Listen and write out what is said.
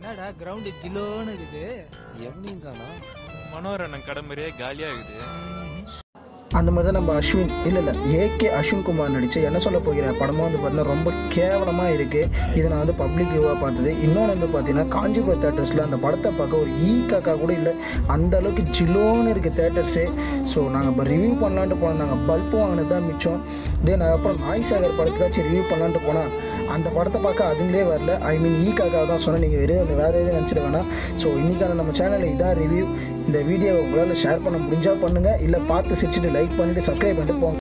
என்னடா கிரவுண்டு ஜிலோன்னு இருக்குது எவனையும் காணா மனோரண்ணன் கடை மாதிரியே காலியா இருக்குது அந்த மாதிரி தான் நம்ம அஸ்வின் இல்லை இல்லை ஏகே அஸ்வின் குமார் நடித்து என்ன சொல்ல போகிற படமாக வந்து பார்த்தீங்கன்னா ரொம்ப கேவலமாக இருக்குது இதை நான் வந்து பப்ளிக் வியூவாக பார்த்தது இன்னொன்று வந்து பார்த்தீங்கன்னா காஞ்சிபுரம் தேட்டர்ஸில் அந்த படத்தை பார்க்க ஒரு ஈ காக்கா கூட இல்லை அந்த அளவுக்கு ஜிலோன்னு இருக்குது தேட்டர்ஸு ஸோ நாங்கள் இப்போ ரிவ்யூ பண்ணலான்ட்டு போனோம் நாங்கள் பல்பு வாங்கினது தான் மிச்சம் தென் அப்புறம் நாய் சாகர் படத்துக்காச்சும் ரிவ்யூ பண்ணலான்ட்டு போனால் அந்த படத்தை பார்க்க அதுங்களே வரல ஐ மீன் ஈ காக்கா தான் சொன்னேன் நீங்கள் வெறும் அந்த வேறு எதுவும் நினச்சிட வேணாம் ஸோ இன்றைக்கான நம்ம சேனலில் இதான் ரிவ்யூ இந்த வீடியோவை உங்களால் ஷேர் பண்ண முடிஞ்சால் பண்ணுங்கள் இல்லை பார்த்து சிரிச்சுட்டு லைக் பண்ணிவிட்டு சப்ஸ்கிரைப் பண்ணிட்டு போங்க